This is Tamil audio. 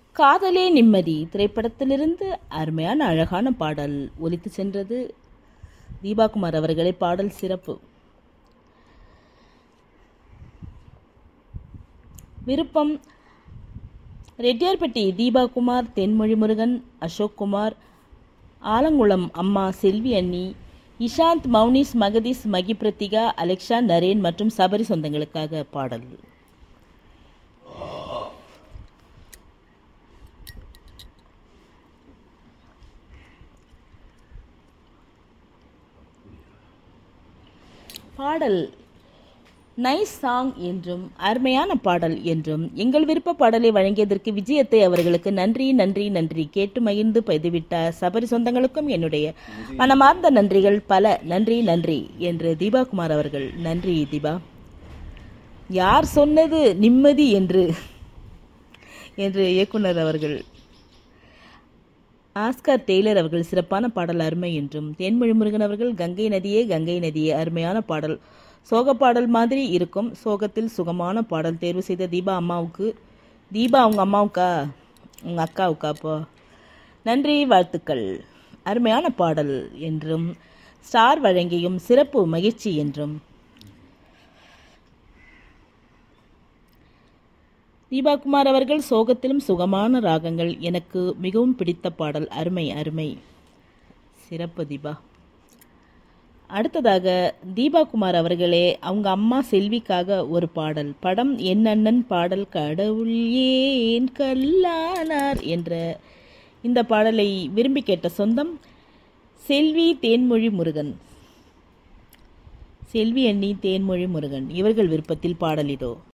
காதலே நிம்மதி திரைப்படத்திலிருந்து அருமையான அழகான பாடல் ஒலித்து சென்றது தீபாகுமார் அவர்களே பாடல் சிறப்பு விருப்பம் ரெட்டியார்பட்டி தீபாகுமார் தென்மொழி முருகன் அசோக் குமார் ஆலங்குளம் அம்மா செல்வி அண்ணி இஷாந்த் மௌனிஸ் மகதீஸ் மகி பிரத்திகா அலெக்ஷா நரேன் மற்றும் சபரி சொந்தங்களுக்காக பாடல் பாடல் நைஸ் சாங் என்றும் அருமையான பாடல் என்றும் எங்கள் விருப்ப பாடலை வழங்கியதற்கு விஜயத்தை அவர்களுக்கு நன்றி நன்றி நன்றி கேட்டு மகிழ்ந்து பதிவிட்ட சபரி சொந்தங்களுக்கும் என்னுடைய மனமார்ந்த நன்றிகள் பல நன்றி நன்றி என்று தீபாகுமார் அவர்கள் நன்றி தீபா யார் சொன்னது நிம்மதி என்று என்று இயக்குனர் அவர்கள் ஆஸ்கார் டெய்லர் அவர்கள் சிறப்பான பாடல் அருமை என்றும் தேன்மொழி முருகன் அவர்கள் கங்கை நதியே கங்கை நதியே அருமையான பாடல் சோக பாடல் மாதிரி இருக்கும் சோகத்தில் சுகமான பாடல் தேர்வு செய்த தீபா அம்மாவுக்கு தீபா அவங்க அம்மாவுக்கா உங்கள் அக்காவுக்கா அப்போ நன்றி வாழ்த்துக்கள் அருமையான பாடல் என்றும் ஸ்டார் வழங்கியும் சிறப்பு மகிழ்ச்சி என்றும் தீபாகுமார் அவர்கள் சோகத்திலும் சுகமான ராகங்கள் எனக்கு மிகவும் பிடித்த பாடல் அருமை அருமை சிறப்பு தீபா அடுத்ததாக தீபாகுமார் அவர்களே அவங்க அம்மா செல்விக்காக ஒரு பாடல் படம் என் அண்ணன் பாடல் கடவுள் ஏன் கல்லானார் என்ற இந்த பாடலை விரும்பி கேட்ட சொந்தம் செல்வி தேன்மொழி முருகன் செல்வி அண்ணி தேன்மொழி முருகன் இவர்கள் விருப்பத்தில் பாடல் இதோ